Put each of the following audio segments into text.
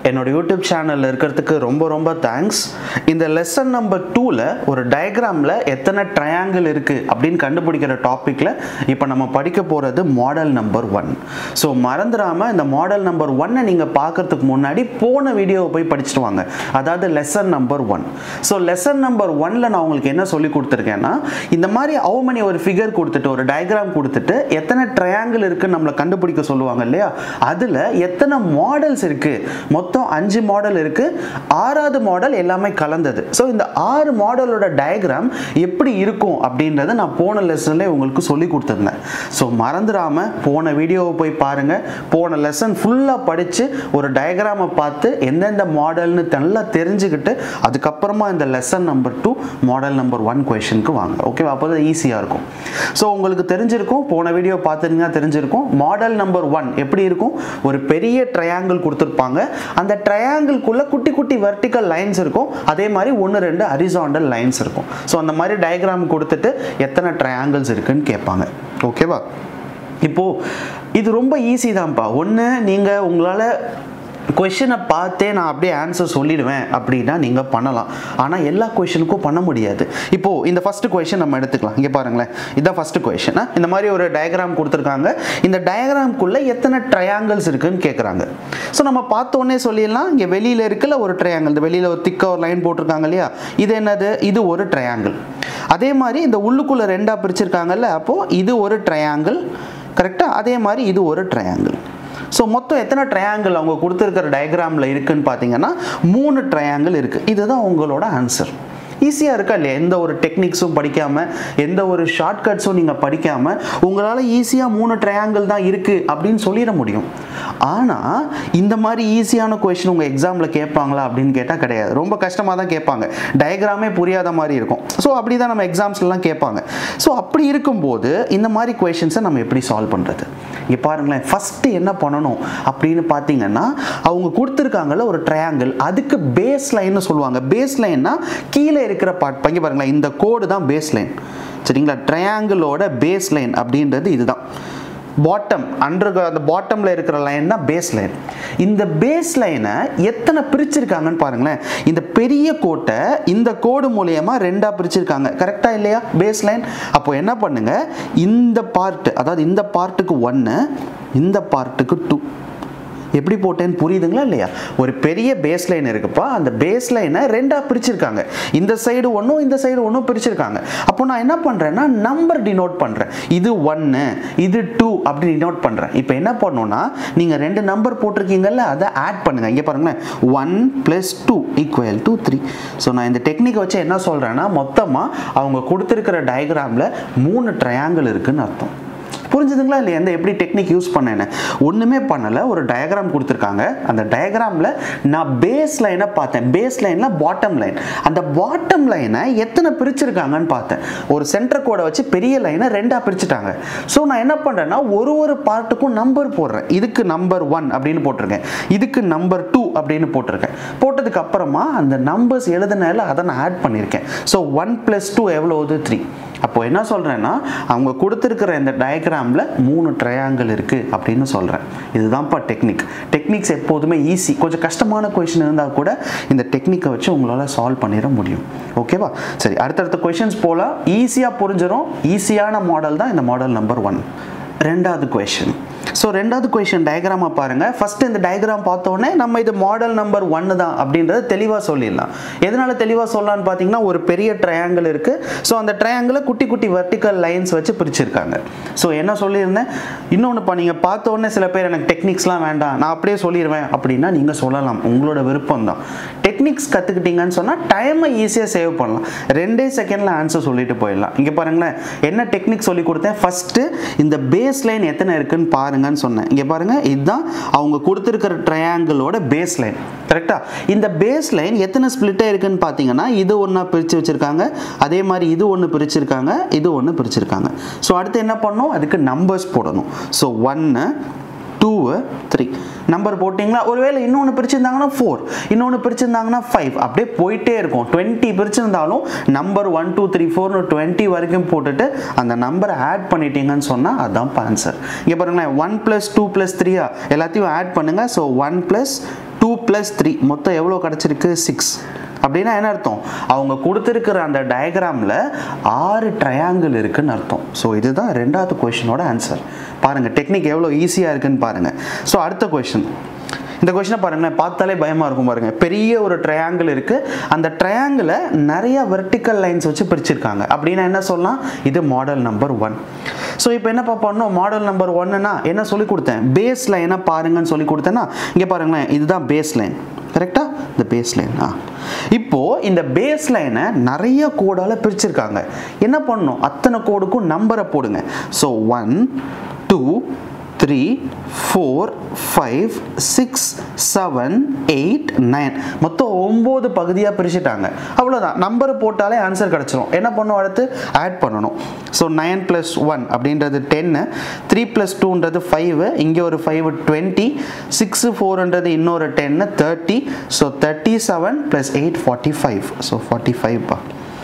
என்னோட யூடியூப் சேனலில் இருக்கிறதுக்கு ரொம்ப ரொம்ப தேங்க்ஸ் இந்த லெசன் நம்பர் டூவில் ஒரு டயக்ராமில் எத்தனை ட்ரையாங்கிள் இருக்குது அப்படின்னு கண்டுபிடிக்கிற டாப்பிக்கில் இப்போ நம்ம படிக்க போகிறது மாடல் நம்பர் ஒன் ஸோ மறந்துடாமல் இந்த மாடல் நம்பர் ஒன்னை நீங்கள் பார்க்கறதுக்கு முன்னாடி போன வீடியோவை போய் படிச்சுட்டு வாங்க அதாவது lesson number one so lesson number ஒன்ல நான் உங்களுக்கு என்ன சொல்லி கொடுத்துருக்கேன்னா இந்த மாதிரி how many ஒரு ஃபிகர் கொடுத்துட்டு ஒரு டயக்ராம் கொடுத்துட்டு எத்தனை ட்ரையாங்கிள் இருக்குன்னு நம்மளை கண்டுபிடிக்க சொல்லுவாங்க இல்லையா அதில் எத்தனை மாடல்ஸ் இருக்குது மொத்தம் அஞ்சு மாடல் இருக்குது ஆறாவது மாடல் எல்லாமே கலந்தது ஸோ இந்த ஆறு மாடலோட டயக்ராம் எப்படி இருக்கும் அப்படின்றத நான் போன லெசன்லேயே உங்களுக்கு சொல்லி கொடுத்துருந்தேன் ஸோ மறந்துடாமல் போன வீடியோவை போய் பாருங்கள் போன லெசன் ஃபுல்லாக படித்து ஒரு டயக்ராமை பார்த்து எந்தெந்த மாடல்னு நல்லா தெரிஞ்சுக்கிட்டு அதுக்கப்புறமா இந்த lesson number two model number one கொஷனுக்கு வாங்க ஓகேவா அப்போ தான் ஈஸியாக இருக்கும் ஸோ உங்களுக்கு தெரிஞ்சிருக்கும் போன வீடியோ பார்த்துருந்தீங்கன்னா தெரிஞ்சிருக்கும் மாடல் நம்பர் ஒன் எப்படி இருக்கும் ஒரு பெரிய ட்ரையாங்கிள் கொடுத்துருப்பாங்க அந்த ட்ரையாங்கிள்குள்ளே குட்டி குட்டி வெர்டிக்கல் லைன்ஸ் இருக்கும் அதே மாதிரி ஒன்று ரெண்டு ஹரிசாண்டல் லைன்ஸ் இருக்கும் ஸோ அந்த மாதிரி டயக்ராம் கொடுத்துட்டு எத்தனை ட்ரையாங்கிள்ஸ் இருக்குன்னு கேட்பாங்க ஓகேவா இப்போது இது ரொம்ப ஈஸி தான்ப்பா ஒன்று நீங்கள் உங்களால் கொஷினை பார்த்தே நான் அப்படியே ஆன்சர் சொல்லிடுவேன் அப்படின்னா நீங்கள் பண்ணலாம் ஆனால் எல்லா கொஷனுக்கும் பண்ண முடியாது இப்போது இந்த ஃபஸ்ட்டு கொஷின் நம்ம எடுத்துக்கலாம் இங்கே பாருங்களேன் இதுதான் ஃபஸ்ட்டு கொஷின் இந்த மாதிரி ஒரு டயக்ராம் கொடுத்துருக்காங்க இந்த டயக்ராம்குள்ளே எத்தனை ட்ரையாங்கிள்ஸ் இருக்குன்னு கேட்குறாங்க ஸோ நம்ம பார்த்தோன்னே சொல்லிடலாம் இங்கே வெளியில் இருக்குல்ல ஒரு ட்ரையாங்கிள் இந்த வெளியில் ஒரு திக்க ஒரு லைன் போட்டிருக்காங்க இல்லையா இது என்னது இது ஒரு ட்ரையாங்கிள் அதே மாதிரி இந்த உள்ளுக்குள்ளே ரெண்டாக பிரிச்சிருக்காங்கல்ல அப்போது இது ஒரு ட்ரையாங்கிள் கரெக்டாக அதே மாதிரி இது ஒரு ட்ரையாங்கிள் ஸோ மொத்தம் எத்தனை ட்ரையாங்கிள் அவங்க கொடுத்துருக்கிற டயக்ராமில் இருக்குன்னு பார்த்தீங்கன்னா மூணு ட்ரையாங்கிள் இருக்குது இதுதான் உங்களோட ஆன்சர் ஈஸியாக இருக்கா இல்லையா எந்த ஒரு டெக்னிக்ஸும் படிக்காமல் எந்த ஒரு ஷார்ட்கட்ஸும் நீங்கள் படிக்காமல் உங்களால் ஈஸியாக மூணு ட்ரையாங்கிள் தான் இருக்குது அப்படின்னு சொல்லிட முடியும் ஆனால் இந்த மாதிரி ஈஸியான கொஷின் உங்கள் எக்ஸாமில் கேட்பாங்களா அப்படின்னு கேட்டால் கிடையாது ரொம்ப கஷ்டமாக தான் கேட்பாங்க டயக்ராமே புரியாத மாதிரி இருக்கும் ஸோ அப்படி தான் நம்ம எக்ஸாம்ஸ்லாம் கேட்பாங்க ஸோ அப்படி இருக்கும்போது இந்த மாதிரி கொஷின்ஸை நம்ம எப்படி சால்வ் பண்ணுறது இங்கே பாருங்களேன் ஃபஸ்ட்டு என்ன பண்ணணும் அப்படின்னு பார்த்தீங்கன்னா அவங்க கொடுத்துருக்காங்கல்ல ஒரு ட்ரையாங்கிள் அதுக்கு பேஸ் லைன்னு சொல்லுவாங்க பேஸ் லைன்னா கீழே இருக்கிற பார்ட் பங்க பாருங்களேன் இந்த கோடு தான் பேஸ் லைன் சரிங்களா ட்ரையாங்கிளோட பேஸ் லைன் அப்படின்றது இதுதான் பாட்டம் அண்டர் அந்த பாட்டமில் இருக்கிற லைன் தான் பேஸ் லைன் இந்த பேஸ் லைனை எத்தனை பிரிச்சிருக்காங்கன்னு பாருங்களேன் இந்த பெரிய கோட்டை இந்த கோடு மூலியமாக ரெண்டாக பிரிச்சிருக்காங்க கரெக்டாக இல்லையா பேஸ் லைன் அப்போ என்ன பண்ணுங்க இந்த பார்ட் அதாவது இந்த பார்ட்டுக்கு ஒன்று இந்த பார்ட்டுக்கு டூ எப்படி போட்டேன்னு புரியுதுங்களா இல்லையா ஒரு பெரிய பேஸ் லைன் இருக்குப்பா அந்த பேஸ் லைனை ரெண்டாக பிரிச்சிருக்காங்க இந்த சைடு ஒன்றும் இந்த சைடு ஒன்றும் பிரிச்சிருக்காங்க அப்போ நான் என்ன பண்ணுறேன்னா நம்பர் டினோட் பண்ணுறேன் இது ஒன்று இது டூ அப்படி டினோட் பண்ணுறேன் இப்போ என்ன பண்ணணும்னா நீங்கள் ரெண்டு நம்பர் போட்டிருக்கீங்கல்ல அதை ஆட் பண்ணுங்கள் இங்கே பாருங்களேன் one plus two equal to three so நான் இந்த டெக்னிக் வச்சு என்ன சொல்கிறேன்னா மொத்தமாக அவங்க கொடுத்துருக்கிற டயக்ராமில் மூணு ட்ரையாங்கிள் இருக்குன்னு அர்த்தம் புரிஞ்சுதுங்களா இல்லை எந்த எப்படி டெக்னிக் யூஸ் பண்ணேன்னு ஒன்றுமே பண்ணலை ஒரு டயக்ராம் கொடுத்துருக்காங்க அந்த டயக்ராமில் நான் பேஸ் லைனை பார்த்தேன் பேஸ் லைனில் பாட்டம் லைன் அந்த பாட்டம் லைனை எத்தனை பிரிச்சிருக்காங்கன்னு பார்த்தேன் ஒரு சென்டர் கோடை வச்சு பெரிய லைனை ரெண்டாக பிரிச்சுட்டாங்க ஸோ நான் என்ன பண்ணுறேன்னா ஒரு ஒரு பார்ட்டுக்கும் நம்பர் போடுறேன் இதுக்கு நம்பர் ஒன் அப்படின்னு போட்டிருக்கேன் இதுக்கு நம்பர் டூ அப்படின்னு போட்டிருக்கேன் போட்டதுக்கு அப்புறமா அந்த நம்பர்ஸ் எழுதுனால அதை நான் ஆட் பண்ணியிருக்கேன் ஸோ ஒன் ப்ளஸ் டூ எவ்வளோ த்ரீ அப்போ என்ன சொல்கிறேன்னா அவங்க கொடுத்துருக்கிற இந்த டயக்ராமில் மூணு ட்ரையாங்கிள் இருக்குது அப்படின்னு சொல்கிறேன் இதுதான்ப்பா டெக்னிக் டெக்னிக்ஸ் எப்போதுமே ஈஸி கொஞ்சம் கஷ்டமான கொஷின் இருந்தால் கூட இந்த டெக்னிக்கை வச்சு உங்களால் சால்வ் பண்ணிட முடியும் ஓகேவா சரி அடுத்தடுத்த கொஷின்ஸ் போகலாம் ஈஸியாக புரிஞ்சிடும் ஈஸியான மாடல் தான் இந்த மாடல் நம்பர் ஒன் ரெண்டாவது கொஷின் ஸோ ரெண்டாவது கொஷின் டயக்ராமை பாருங்கள் ஃபஸ்ட்டு இந்த டயக்ராம் பார்த்தோன்னே நம்ம இது மாடல் நம்பர் ஒன்று தான் அப்படின்றத தெளிவாக சொல்லிடலாம் எதனால் தெளிவாக சொல்லலான்னு பார்த்தீங்கன்னா ஒரு பெரிய ட்ரையாங்கிள் இருக்குது ஸோ அந்த ட்ரையாங்கிளை குட்டி குட்டி வெர்டிக்கல் லைன்ஸ் வச்சு பிரிச்சிருக்காங்க ஸோ என்ன சொல்லியிருந்தேன் இன்னொன்றுப்பா நீங்கள் பார்த்தோன்னே சில பேர் எனக்கு டெக்னிக்ஸ்லாம் வேண்டாம் நான் அப்படியே சொல்லிடுவேன் அப்படின்னா நீங்கள் சொல்லலாம் உங்களோட விருப்பம் தான் டெக்னிக்ஸ் கற்றுக்கிட்டீங்கன்னு சொன்னால் டைமை ஈஸியாக சேவ் பண்ணலாம் ரெண்டே செகண்டில் ஆன்சர் சொல்லிட்டு போயிடலாம் இங்கே பாருங்களேன் என்ன டெக்னிக் சொல்லி கொடுத்தேன் ஃபஸ்ட்டு இந்த பேஸ் லைன் எத்தனை இருக்குன்னு பாருங்கன்னு சொன்னேன் இங்கே பாருங்கள் இதுதான் அவங்க கொடுத்துருக்கிற ட்ரையாங்கிளோட பேஸ் லைன் கரெக்டாக இந்த பேஸ் லைன் எத்தனை ஸ்ப்ளிட்டாக இருக்குன்னு பார்த்தீங்கன்னா இது ஒன்றா பிரித்து வச்சுருக்காங்க அதே மாதிரி இது ஒன்று பிரிச்சிருக்காங்க இது ஒன்று பிரிச்சிருக்காங்க ஸோ அடுத்து என்ன பண்ணணும் அதுக்கு நம்பர்ஸ் போடணும் ஸோ ஒன்று டூ த்ரீ நம்பர் போட்டிங்களா ஒருவேளை இன்னொன்று பிரிச்சிருந்தாங்கன்னா ஃபோர் இன்னொன்று பிரிச்சிருந்தாங்கன்னா ஃபைவ் அப்படியே போயிட்டே இருக்கும் டுவெண்ட்டி பிரிச்சிருந்தாலும் நம்பர் ஒன் டூ த்ரீ ஃபோர்னு டுவெண்ட்டி வரைக்கும் போட்டுட்டு அந்த நம்பரை ஆட் பண்ணிட்டீங்கன்னு சொன்னால் அதுதான் ஆன்சர் இங்கே பாருங்களேன் ஒன் ப்ளஸ் டூ ப்ளஸ் த்ரீயா எல்லாத்தையும் ஆட் பண்ணுங்கள் so one plus two plus three மொத்தம் எவ்வளோ கிடச்சிருக்கு சிக்ஸ் அப்படின்னா என்ன அர்த்தம் அவங்க கொடுத்துருக்கிற அந்த டயக்ராமில் ஆறு ட்ரையாங்கிள் இருக்குன்னு அர்த்தம் ஸோ இதுதான் ரெண்டாவது கொஷினோட ஆன்சர் பாருங்கள் டெக்னிக் எவ்வளோ ஈஸியாக இருக்குன்னு பாருங்கள் ஸோ அடுத்த கொஷின் இந்த கொஷினை பாருங்களேன் பார்த்தாலே பயமாக இருக்கும் பாருங்க பெரிய ஒரு ட்ரையாங்கிள் இருக்குது அந்த ட்ரையாங்கிளை நிறைய வெர்டிக்கல் லைன்ஸ் வச்சு பிரிச்சிருக்காங்க அப்படின்னா என்ன சொல்லலாம் இது மாடல் நம்பர் ஒன் ஸோ இப்போ என்னப்பா பண்ணோம் மாடல் நம்பர் ஒன்னுனா என்ன சொல்லி கொடுத்தேன் பேஸ் லைனை பாருங்கன்னு சொல்லி கொடுத்தேன்னா இங்கே பாருங்களேன் இதுதான் பேஸ் லைன் கரெக்டாக இந்த பேஸ் லைன் ஆ இப்போது இந்த பேஸ் லைனை நிறைய கோடால் பிரிச்சிருக்காங்க என்ன பண்ணணும் அத்தனை கோடுக்கும் நம்பரை போடுங்க so one two three four five six seven eight nine மொத்தம் ஒம்பது பகுதியாக பிரிச்சுட்டாங்க அவ்வளோதான் நம்பர் போட்டாலே ஆன்சர் கிடச்சிரும் என்ன பண்ணணும் அடுத்து ஆட் பண்ணணும் ஸோ நைன் ப்ளஸ் ஒன் அப்படின்றது டென்னு த்ரீ ப்ளஸ் டூன்றது ஃபைவ் இங்கே ஒரு ஃபைவ் டுவெண்ட்டி சிக்ஸு ஃபோர்ன்றது இன்னொரு டென்னு thirty so thirty seven plus eight forty five so forty ஃபைவ்ப்பா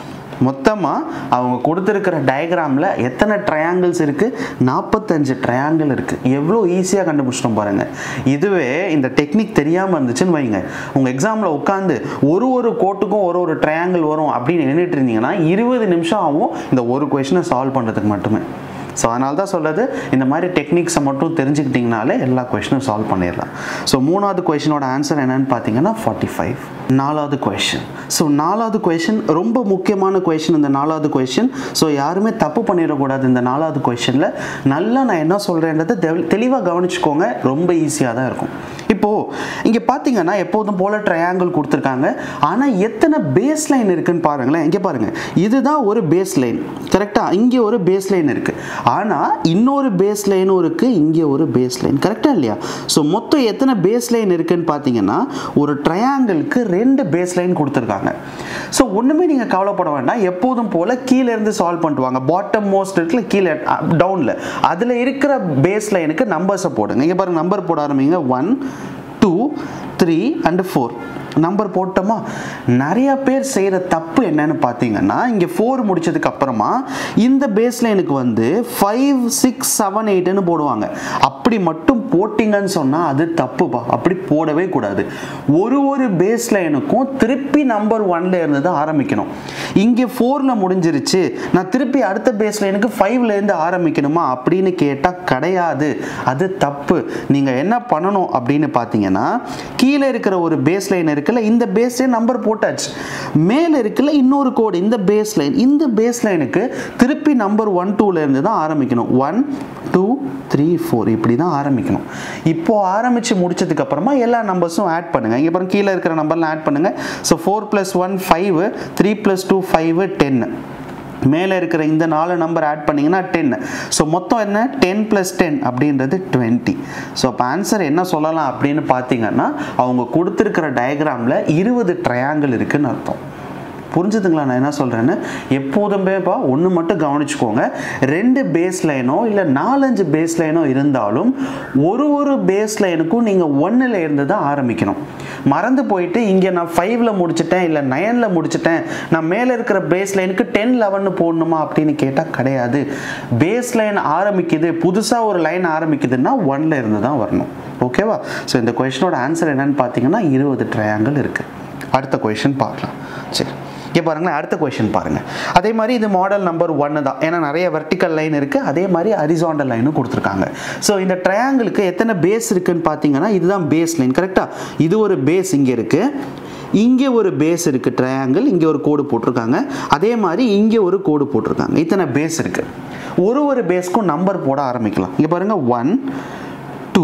மொத்தமாக அவங்க கொடுத்துருக்கிற டயக்ராமில் எத்தனை ட்ரையாங்கிள்ஸ் இருக்குது நாற்பத்தஞ்சு ட்ரையாங்கிள் இருக்குது எவ்வளோ ஈஸியாக கண்டுபிடிச்சிட்டோம் பாருங்கள் இதுவே இந்த டெக்னிக் தெரியாமல் இருந்துச்சுன்னு வைங்க உங்கள் எக்ஸாமில் உட்காந்து ஒரு ஒரு கோட்டுக்கும் ஒரு ஒரு ட்ரையாங்கிள் வரும் அப்படின்னு எண்ணிட்டு இருந்தீங்கன்னா இருபது நிமிஷம் ஆகும் இந்த ஒரு கொஷினை சால்வ் பண்ணுறதுக்கு மட்டுமே ஸோ அதனால தான் சொல்கிறது இந்த மாதிரி டெக்னிக்ஸை மட்டும் தெரிஞ்சுக்கிட்டிங்கனாலே எல்லா கொஷினும் சால்வ் பண்ணிடலாம் ஸோ மூணாவது கொஷினோட ஆன்சர் என்னன்னு பார்த்தீங்கன்னா ஃபார்ட்டி ஃபைவ் நாலாவது கொஷின் ஸோ நாலாவது கொஷின் ரொம்ப முக்கியமான கொஷின் இந்த நாலாவது கொஷின் ஸோ யாருமே தப்பு பண்ணிடக்கூடாது இந்த நாலாவது கொஷினில் நல்லா நான் என்ன சொல்கிறேன்றதை தெளிவாக கவனிச்சுக்கோங்க ரொம்ப ஈஸியாக தான் இருக்கும் இப்போது இங்கே பார்த்தீங்கன்னா எப்போதும் போல் ட்ரையாங்கிள் கொடுத்துருக்காங்க ஆனால் எத்தனை பேஸ் லைன் இருக்குன்னு பாருங்களேன் இங்கே பாருங்கள் இதுதான் ஒரு பேஸ் லைன் கரெக்டாக இங்கே ஒரு பேஸ் லைன் இருக்குது ஆனால் இன்னொரு பேஸ் லைனும் இருக்குது இங்கே ஒரு பேஸ் லைன் கரெக்டாக இல்லையா ஸோ மொத்தம் எத்தனை பேஸ் லைன் இருக்குன்னு பார்த்தீங்கன்னா ஒரு ட்ரையாங்கிளுக்கு ரெண்டு பேஸ் லைன் கொடுத்துருக்காங்க ஸோ ஒன்றுமே நீங்கள் கவலைப்பட வேண்டாம் எப்போதும் போல் கீழே இருந்து சால்வ் பண்ணிட்டு வாங்க பாட்டம் மோஸ்ட் இருக்குல்ல கீழே டவுனில் அதில் இருக்கிற பேஸ் லைனுக்கு நம்பர்ஸை போடுங்க இங்கே பாருங்க நம்பர் போட ஆரம்பிங்க one two three and four number போட்டோமா நிறைய பேர் செய்கிற தப்பு என்னன்னு பார்த்தீங்கன்னா இங்கே ஃபோர் முடிச்சதுக்கு அப்புறமா இந்த பேஸ் லைனுக்கு வந்து ஃபைவ் சிக்ஸ் செவன் எயிட்னு போடுவாங்க அப்படி மட்டும் போட்டிங்கன்னு சொன்னால் அது தப்புப்பா அப்படி போடவே கூடாது ஒரு ஒரு பேஸ் லைனுக்கும் திருப்பி நம்பர் ஒன்ல இருந்து தான் ஆரம்பிக்கணும் இங்கே ஃபோரில் முடிஞ்சிருச்சு நான் திருப்பி அடுத்த பேஸ் லைனுக்கு ஃபைவ்ல இருந்து ஆரம்பிக்கணுமா அப்படின்னு கேட்டால் கிடையாது அது தப்பு நீங்கள் என்ன பண்ணணும் அப்படின்னு பார்த்தீங்கன்னா கீழே இருக்கிற ஒரு பேஸ் லைன் இருக்குல்ல இந்த பேஸ் லைன் நம்பர் போட்டாச்சு மேலே இருக்குல்ல இன்னொரு கோடு இந்த பேஸ் லைன் இந்த பேஸ் லைனுக்கு திருப்பி நம்பர் ஒன் டூல இருந்து தான் ஆரம்பிக்கணும் ஒன் டூ த்ரீ ஃபோர் இப்படி தான் ஆரம்பிக்கணும் இப்போ ஆரம்பித்து முடிச்சதுக்கு அப்புறமா எல்லா நம்பர்ஸும் ஆட் பண்ணுங்க இங்கே பாருங்க கீழே இருக்கிற நம்பர்லாம் ஆட் பண்ணுங்க so four plus one five three plus two five டென்னு மேலே இருக்கிற இந்த நாலு நம்பர் ஆட் பண்ணிங்கன்னா டென் ஸோ மொத்தம் என்ன டென் ப்ளஸ் டென் அப்படின்றது டுவெண்ட்டி ஸோ அப்போ ஆன்சர் என்ன சொல்லலாம் அப்படின்னு பார்த்தீங்கன்னா அவங்க கொடுத்துருக்கிற டயக்ராமில் இருபது ட்ரையாங்கிள் இருக்குன்னு அர்த்தம் புரிஞ்சுதுங்களா நான் என்ன சொல்கிறேன்னு எப்போதுமேப்பா ஒன்று மட்டும் கவனிச்சுக்கோங்க ரெண்டு பேஸ் லைனோ இல்லை நாலஞ்சு பேஸ் லைனோ இருந்தாலும் ஒரு ஒரு பேஸ் லைனுக்கும் நீங்கள் ஒன்றில் இருந்து தான் ஆரம்பிக்கணும் மறந்து போயிட்டு இங்கே நான் ஃபைவ்ல முடிச்சிட்டேன் இல்லை நைனில் முடிச்சிட்டேன் நான் மேலே இருக்கிற பேஸ் லைனுக்கு டென் லெவன்னு போடணுமா அப்படின்னு கேட்டால் கிடையாது பேஸ் லைன் ஆரம்பிக்குது புதுசாக ஒரு லைன் ஆரம்பிக்குதுன்னா ஒன்ல இருந்து தான் வரணும் ஓகேவா ஸோ இந்த கொஷினோட ஆன்சர் என்னன்னு பார்த்தீங்கன்னா இருபது ட்ரையாங்கிள் இருக்குது அடுத்த கொஷின் பார்க்கலாம் சரி இங்கே பாருங்களேன் அடுத்த கொஷின் பாருங்கள் அதே மாதிரி இது மாடல் நம்பர் ஒன்று தான் ஏன்னா நிறைய வெர்டிக்கல் லைன் இருக்குது அதே மாதிரி ஹரிசாண்டல் லைனும் கொடுத்துருக்காங்க ஸோ இந்த ட்ரையாங்கிளுக்கு எத்தனை பேஸ் இருக்குன்னு பார்த்தீங்கன்னா இதுதான் பேஸ் லைன் கரெக்டாக இது ஒரு பேஸ் இங்கே இருக்குது இங்கே ஒரு பேஸ் இருக்குது ட்ரையாங்கிள் இங்கே ஒரு கோடு போட்டிருக்காங்க அதே மாதிரி இங்கே ஒரு கோடு போட்டிருக்காங்க இத்தனை பேஸ் இருக்குது ஒரு ஒரு பேஸ்க்கும் நம்பர் போட ஆரம்பிக்கலாம் இங்கே பாருங்கள் one two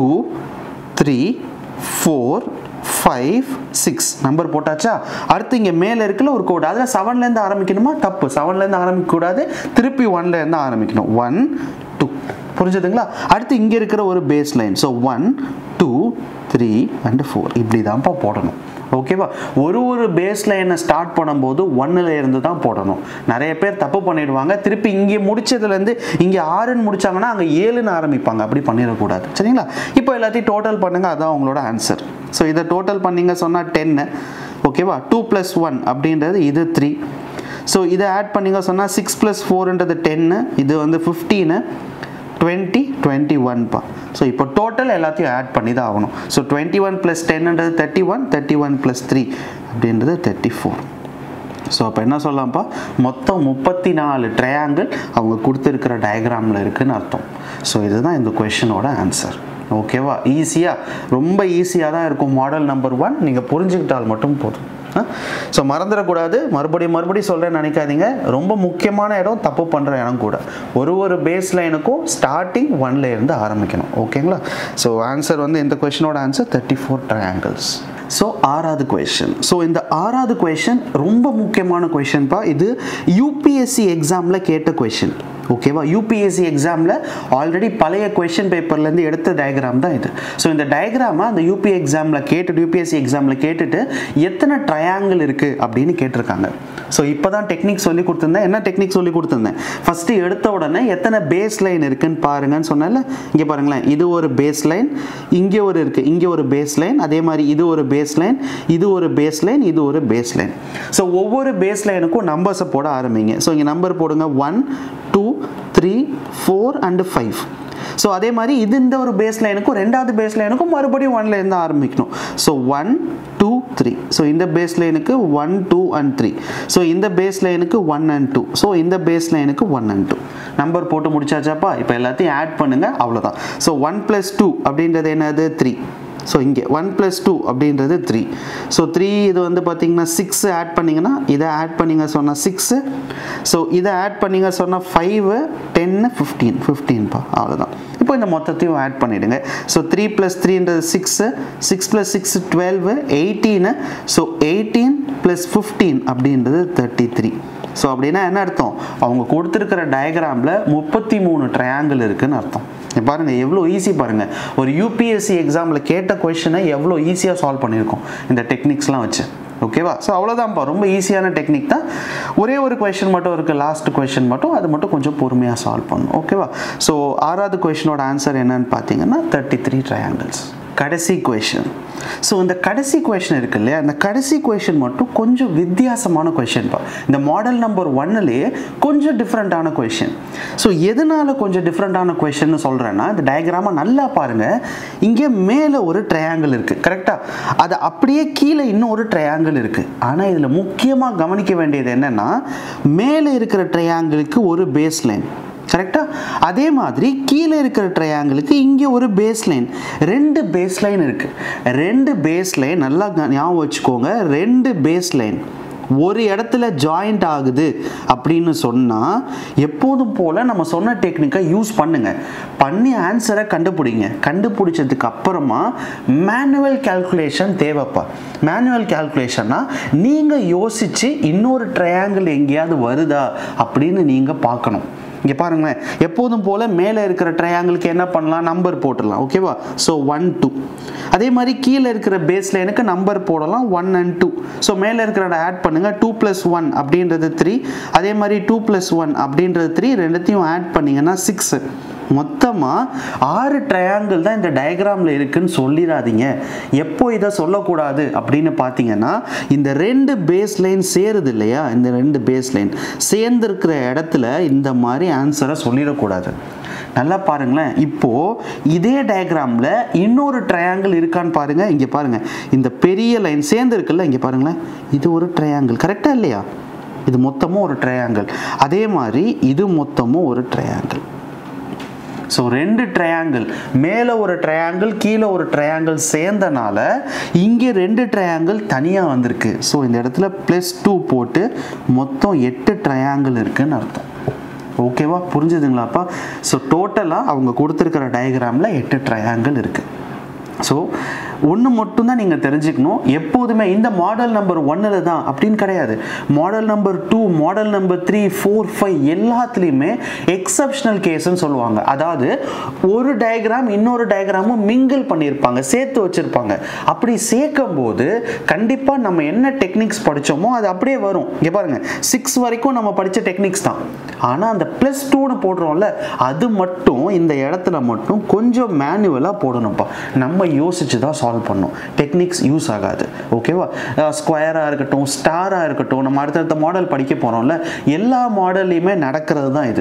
three four five six number போட்டாச்சா அடுத்து இங்கே மேலே இருக்குல்ல ஒரு கோடு அதில் செவன்லேருந்து ஆரம்பிக்கணுமா தப்பு செவன்லேருந்து ஆரம்பிக்கக்கூடாது திருப்பி ஒன்லேருந்து ஆரம்பிக்கணும் ஒன் டூ புரிஞ்சுதுங்களா அடுத்து இங்கே இருக்கிற ஒரு base line so one two three and four இப்படி தான்ப்பா போடணும் ஓகேவா ஒரு ஒரு பேஸ் லைனை ஸ்டார்ட் பண்ணும்போது ஒன்னில் இருந்து தான் போடணும் நிறைய பேர் தப்பு பண்ணிடுவாங்க திருப்பி இங்கே முடிச்சதுலேருந்து இங்கே ஆறுன்னு முடிச்சாங்கன்னா அங்கே ஏழுன்னு ஆரம்பிப்பாங்க அப்படி பண்ணிடக்கூடாது சரிங்களா இப்போ எல்லாத்தையும் டோட்டல் பண்ணுங்கள் அதான் உங்களோட ஆன்சர் ஸோ இதை டோட்டல் பண்ணிங்க சொன்னால் டென்னு ஓகேவா டூ ப்ளஸ் ஒன் அப்படின்றது இது த்ரீ ஸோ இதை ஆட் பண்ணிங்க சொன்னால் சிக்ஸ் ப்ளஸ் ஃபோர்ன்றது டென்னு இது வந்து ஃபிஃப்டீனு டுவெண்ட்டி டுவெண்ட்டி ஒன்பா ஸோ இப்போ டோட்டல் எல்லாத்தையும் ஆட் பண்ணி தான் ஆகணும் ஸோ டுவெண்ட்டி ஒன் ப்ளஸ் டென்ன்றது thirty one thirty one plus three அப்படின்றது தேர்ட்டி ஃபோர் ஸோ அப்போ என்ன சொல்லலாம்ப்பா மொத்தம் முப்பத்தி நாலு ட்ரையாங்கிள் அவங்க கொடுத்துருக்கிற டயக்ராமில் இருக்குன்னு அர்த்தம் ஸோ இதுதான் இந்த கொஷனோட ஆன்சர் ஓகேவா ஈஸியாக ரொம்ப ஈஸியாக தான் இருக்கும் மாடல் நம்பர் ஒன் நீங்கள் புரிஞ்சுக்கிட்டால் மட்டும் போதும் ஸோ மறந்துடக்கூடாது மறுபடியும் மறுபடியும் சொல்கிறேன்னு நினைக்காதீங்க ரொம்ப முக்கியமான இடம் தப்பு பண்ணுற இடம் கூட ஒரு ஒரு பேஸ் லைனுக்கும் ஸ்டார்டிங் ஒன்ல இருந்து ஆரம்பிக்கணும் ஓகேங்களா ஸோ ஆன்சர் வந்து இந்த கொஷனோட answer thirty four triangles so ஆறாவது கொஷின் ஸோ இந்த ஆறாவது கொஷின் ரொம்ப முக்கியமான கொஷின்ப்பா இது யூபிஎஸ்சி எக்ஸாமில் கேட்ட கொஷின் ஓகேவா யூபிஎஸ்சி எக்ஸாமில் ஆல்ரெடி பழைய கொஷின் பேப்பர்லேருந்து எடுத்த டயக்ராம் தான் இது ஸோ இந்த டயக்ராமை அந்த யூபி எக்ஸாமில் கேட்டுட்டு யூபிஎஸ்சி எக்ஸாமில் கேட்டுட்டு எத்தனை ட்ரையாங்கிள் இருக்குது அப்படின்னு கேட்டிருக்காங்க ஸோ இப்போ தான் டெக்னிக் சொல்லி கொடுத்துருந்தேன் என்ன டெக்னிக் சொல்லி கொடுத்துருந்தேன் ஃபஸ்ட்டு எடுத்த உடனே எத்தனை பேஸ் லைன் இருக்குன்னு பாருங்கன்னு சொன்னால இங்கே பாருங்களேன் இது ஒரு பேஸ் லைன் இங்கே ஒரு இருக்குது இங்கே ஒரு பேஸ் லைன் அதே மாதிரி இது ஒரு பேஸ் லைன் இது ஒரு பேஸ் லைன் இது ஒரு பேஸ் லைன் ஸோ ஒவ்வொரு பேஸ் லைனுக்கும் நம்பர்ஸை போட ஆரம்பிங்க ஸோ இங்கே நம்பர் போடுங்க one two three four and five so அதே மாதிரி இது இந்த ஒரு பேஸ் லைனுக்கும் ரெண்டாவது பேஸ் லைனுக்கும் மறுபடியும் ஒன்ல இருந்து ஆரம்பிக்கணும் so one two three so இந்த பேஸ் லைனுக்கு one two and three so இந்த பேஸ் லைனுக்கு ஒன் அண்ட் டூ ஸோ இந்த பேஸ் லைனுக்கு ஒன் அண்ட் டூ நம்பர் போட்டு முடிச்சாச்சாப்பா இப்போ எல்லாத்தையும் ஆட் பண்ணுங்க அவ்வளோதான் ஸோ ஒன் ப்ளஸ் டூ அப்படின்றது என்னது த்ரீ ஸோ இங்கே ஒன் ப்ளஸ் டூ அப்படின்றது த்ரீ ஸோ த்ரீ இது வந்து பார்த்தீங்கன்னா சிக்ஸ் ஆட் பண்ணிங்கன்னா இதை ஆட் பண்ணிங்க சொன்னால் சிக்ஸு ஸோ இதை ஆட் பண்ணிங்க சொன்னால் ஃபைவு டென்னு ஃபிஃப்டீன் ஃபிஃப்டீன்ப்பா அவ்வளோதான் இப்போ இந்த மொத்தத்தையும் ஆட் பண்ணிவிடுங்க ஸோ த்ரீ ப்ளஸ் த்ரீன்றது six six plus six twelve eighteen so eighteen plus fifteen அப்படின்றது தேர்ட்டி த்ரீ ஸோ அப்படின்னா என்ன அர்த்தம் அவங்க கொடுத்துருக்கிற டயக்ராமில் முப்பத்தி மூணு ட்ரையாங்கிள் இருக்குன்னு அர்த்தம் பாருங்க எவ்வளோ ஈஸி பாருங்க ஒரு யூபிஎஸ்சி எக்ஸாமில் கேட்ட கொஷனை எவ்வளோ ஈஸியாக சால்வ் பண்ணியிருக்கோம் இந்த டெக்னிக்ஸ்லாம் வச்சு ஓகேவா ஸோ அவ்வளோதான்ப்பா ரொம்ப ஈஸியான டெக்னிக் தான் ஒரே ஒரு கொஷின் மட்டும் இருக்குது லாஸ்ட் கொஷின் மட்டும் அது மட்டும் கொஞ்சம் பொறுமையாக சால்வ் பண்ணணும் ஓகேவா ஸோ ஆறாவது கொஷினோட ஆன்சர் என்னன்னு பார்த்தீங்கன்னா தேர்ட்டி த்ரீ ட்ரையாங்கிள்ஸ் கடைசி கொஷின் ஸோ இந்த கடைசி கொஷின் இருக்கு இல்லையா இந்த கடைசி கொஷின் மட்டும் கொஞ்சம் வித்தியாசமான கொஷின்ப்பா இந்த மாடல் நம்பர் ஒன்னுலேயே கொஞ்சம் டிஃப்ரெண்ட்டான கொஷின் ஸோ எதனால கொஞ்சம் டிஃப்ரெண்ட்டான கொஷின் சொல்கிறேன்னா இந்த டயக்ராமை நல்லா பாருங்கள் இங்கே மேலே ஒரு ட்ரையாங்கிள் இருக்குது கரெக்டாக அது அப்படியே கீழே இன்னும் ஒரு ட்ரையாங்கிள் இருக்குது ஆனால் இதில் முக்கியமாக கவனிக்க வேண்டியது என்னென்னா மேலே இருக்கிற ட்ரையாங்கிளுக்கு ஒரு பேஸ் லைன் கரெக்டாக அதே மாதிரி கீழே இருக்கிற ட்ரையாங்கிளுக்கு இங்கே ஒரு பேஸ் லைன் ரெண்டு பேஸ் லைன் இருக்குது ரெண்டு பேஸ் லைன் நல்லா க- ஞாபகம் வச்சுக்கோங்க ரெண்டு பேஸ் லைன் ஒரு இடத்துல ஜாயிண்ட் ஆகுது அப்படின்னு சொன்னால் எப்போதும் போல் நம்ம சொன்ன டெக்னிக்கை யூஸ் பண்ணுங்க பண்ணி ஆன்சரை கண்டுபிடிங்க கண்டுபிடிச்சதுக்கு அப்புறமா மேனுவல் கால்குலேஷன் தேவைப்பா மேனுவல் கால்குலேஷன்னா நீங்கள் யோசித்து இன்னொரு ட்ரையாங்கிள் எங்கேயாவது வருதா அப்படின்னு நீங்கள் பார்க்கணும் இங்கே பாருங்களேன் எப்போதும் போல் மேலே இருக்கிற ட்ரையாங்கிளுக்கு என்ன பண்ணலாம் நம்பர் போட்டுடலாம் ஓகேவா ஸோ ஒன் டூ அதே மாதிரி கீழே இருக்கிற பேஸ் லைனுக்கு நம்பர் போடலாம் ஒன் அண்ட் டூ ஸோ மேலே இருக்கிறத ஆட் பண்ணுங்கள் டூ ப்ளஸ் ஒன் அப்படின்றது த்ரீ அதே மாதிரி டூ ப்ளஸ் ஒன் அப்படின்றது த்ரீ ரெண்டுத்தையும் ஆட் பண்ணிங்கன்னா சிக்ஸு மொத்தமாக ஆறு ட்ரையாங்கிள் தான் இந்த டயக்ராமில் இருக்குன்னு சொல்லிடாதீங்க எப்போ இதை சொல்லக்கூடாது அப்படின்னு பார்த்தீங்கன்னா இந்த ரெண்டு பேஸ் லைன் சேருது இல்லையா இந்த ரெண்டு பேஸ் லைன் சேர்ந்துருக்கிற இடத்துல இந்த மாதிரி ஆன்சரை சொல்லிடக்கூடாது நல்லா பாருங்களேன் இப்போ இதே டயக்ராமில் இன்னொரு ட்ரையாங்கிள் இருக்கான்னு பாருங்க இங்கே பாருங்க இந்த பெரிய லைன் சேர்ந்து இருக்குல்ல இங்கே பாருங்களேன் இது ஒரு ட்ரையாங்கிள் கரெக்டாக இல்லையா இது மொத்தமும் ஒரு ட்ரையாங்கிள் அதே மாதிரி இது மொத்தமும் ஒரு ட்ரையாங்கிள் ஸோ ரெண்டு ட்ரையாங்கிள் மேலே ஒரு ட்ரையாங்கிள் கீழே ஒரு ட்ரையாங்கிள் சேர்ந்தனால இங்கே ரெண்டு ட்ரையாங்கிள் தனியாக வந்திருக்கு ஸோ இந்த இடத்துல ப்ளஸ் டூ போட்டு மொத்தம் எட்டு ட்ரையாங்கிள் இருக்குன்னு அர்த்தம் ஓகேவா புரிஞ்சுதுங்களாப்பா ஸோ டோட்டலாக அவங்க கொடுத்துருக்கிற டயக்ராமில் எட்டு ட்ரையாங்கிள் இருக்குது ஸோ ஒன்று மட்டும்தான் நீங்கள் தெரிஞ்சுக்கணும் எப்போதுமே இந்த மாடல் நம்பர் ஒன்னில் தான் அப்படின்னு கிடையாது model number two model number three four five எல்லாத்துலேயுமே எக்ஸப்ஷனல் கேஸ்ன்னு சொல்லுவாங்க அதாவது ஒரு டயக்ராம் இன்னொரு டயக்ராமும் மிங்கிள் பண்ணியிருப்பாங்க சேர்த்து வச்சுருப்பாங்க அப்படி சேர்க்கும் போது கண்டிப்பாக நம்ம என்ன டெக்னிக்ஸ் படித்தோமோ அது அப்படியே வரும் இங்கே பாருங்கள் சிக்ஸ் வரைக்கும் நம்ம படித்த டெக்னிக்ஸ் தான் ஆனால் அந்த ப்ளஸ் டூன்னு போடுறோம்ல அது மட்டும் இந்த இடத்துல மட்டும் கொஞ்சம் மேனுவலாக போடணும்ப்பா நம்ம யோசிச்சு தான் சால்வ் பண்ணணும் டெக்னிக்ஸ் யூஸ் ஆகாது ஓகேவா ஸ்கொயராக இருக்கட்டும் ஸ்டாராக இருக்கட்டும் நம்ம அடுத்தடுத்த மாடல் படிக்க போகிறோம்ல எல்லா மாடல்லையுமே நடக்கிறது தான் இது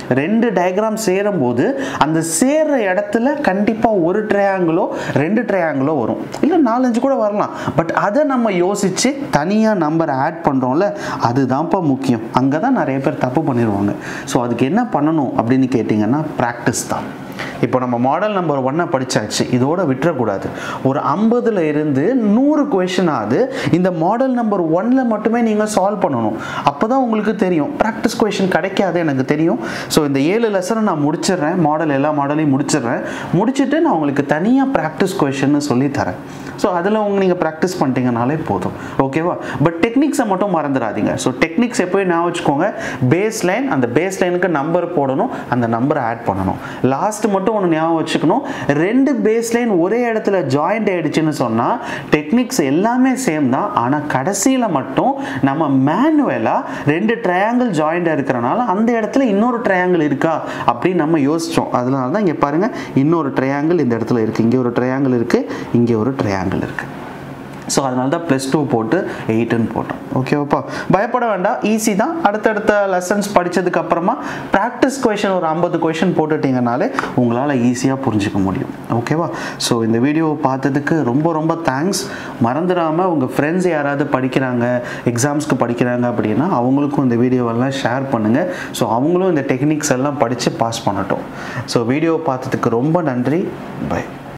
ரெண்டு டயக்ராம் சேரும்போது அந்த சேர்ற இடத்துல கண்டிப்பாக ஒரு ட்ரையாங்கிளோ ரெண்டு ட்ரையாங்கிளோ வரும் இல்லை நாலஞ்சு கூட வரலாம் பட் அதை நம்ம யோசித்து தனியாக நம்பர் ஆட் பண்ணுறோம்ல அதுதான்ப்பா முக்கியம் அங்கே தான் நிறைய பேர் தப்பு பண்ணிடுவாங்க ஸோ அதுக்கு என்ன பண்ணணும் அப்படின்னு கேட்டிங்கன்னா ப்ராக்டிஸ் தான் இப்போ நம்ம மாடல் நம்பர் ஒன்னை படிச்சாச்சு இதோட விட்டுறக்கூடாது ஒரு ஐம்பதுல இருந்து நூறு கொஷின் ஆகுது இந்த மாடல் நம்பர் ஒன்ல மட்டுமே நீங்கள் சால்வ் பண்ணணும் அப்போ தான் உங்களுக்கு தெரியும் ப்ராக்டிஸ் கொஷின் கிடைக்காது எனக்கு தெரியும் ஸோ இந்த ஏழு லெசனை நான் முடிச்சிடுறேன் மாடல் எல்லா மாடலையும் முடிச்சிடுறேன் முடிச்சுட்டு நான் உங்களுக்கு தனியாக ப்ராக்டிஸ் கொஷின்னு சொல்லி தரேன் ஸோ அதில் உங்க நீங்கள் ப்ராக்டிஸ் பண்ணிட்டீங்கனாலே போதும் ஓகேவா பட் டெக்னிக்ஸை மட்டும் மறந்துடாதீங்க ஸோ டெக்னிக்ஸ் எப்போயும் ஞாபகம் வச்சுக்கோங்க பேஸ் லைன் அந்த பேஸ் லைனுக்கு நம்பர் போடணும் அந்த நம்பரை ஆட் பண்ணணும் லாஸ்ட் மட்டும் ஒன்று ஞாபகம் வச்சுக்கணும் ரெண்டு பேஸ் லைன் ஒரே இடத்துல ஜாயிண்ட் ஆயிடுச்சுன்னு சொன்னால் டெக்னிக்ஸ் எல்லாமே சேம் தான் ஆனால் கடைசியில் மட்டும் நம்ம மேனுவலாக ரெண்டு ட்ரையாங்கிள் ஜாயிண்டாக இருக்கிறனால அந்த இடத்துல இன்னொரு ட்ரையாங்கிள் இருக்கா அப்படின்னு நம்ம யோசித்தோம் அதனால தான் இங்கே பாருங்கள் இன்னொரு ட்ரையாங்கிள் இந்த இடத்துல இருக்குது இங்கே ஒரு ட்ரையாங்கிள் இருக்குது இங்கே ஒரு ட்ரையாங்கிள் இருக்குது ஸோ அதனால தான் ப்ளஸ் டூ போட்டு எயிட்டுன்னு போட்டோம் ஓகேவாப்பா பயப்பட வேண்டாம் ஈஸி தான் அடுத்தடுத்த லெசன்ஸ் படித்ததுக்கு அப்புறமா ப்ராக்டிஸ் கொஷின் ஒரு ஐம்பது கொஷின் போட்டுட்டிங்கனாலே உங்களால் ஈஸியாக புரிஞ்சுக்க முடியும் ஓகேவா ஸோ இந்த வீடியோவை பார்த்ததுக்கு ரொம்ப ரொம்ப தேங்க்ஸ் மறந்துடாமல் உங்கள் ஃப்ரெண்ட்ஸ் யாராவது படிக்கிறாங்க எக்ஸாம்ஸ்க்கு படிக்கிறாங்க அப்படின்னா அவங்களுக்கும் இந்த வீடியோவெல்லாம் ஷேர் பண்ணுங்கள் ஸோ அவங்களும் இந்த டெக்னிக்ஸ் எல்லாம் படித்து பாஸ் பண்ணட்டும் ஸோ வீடியோவை பார்த்ததுக்கு ரொம்ப நன்றி பை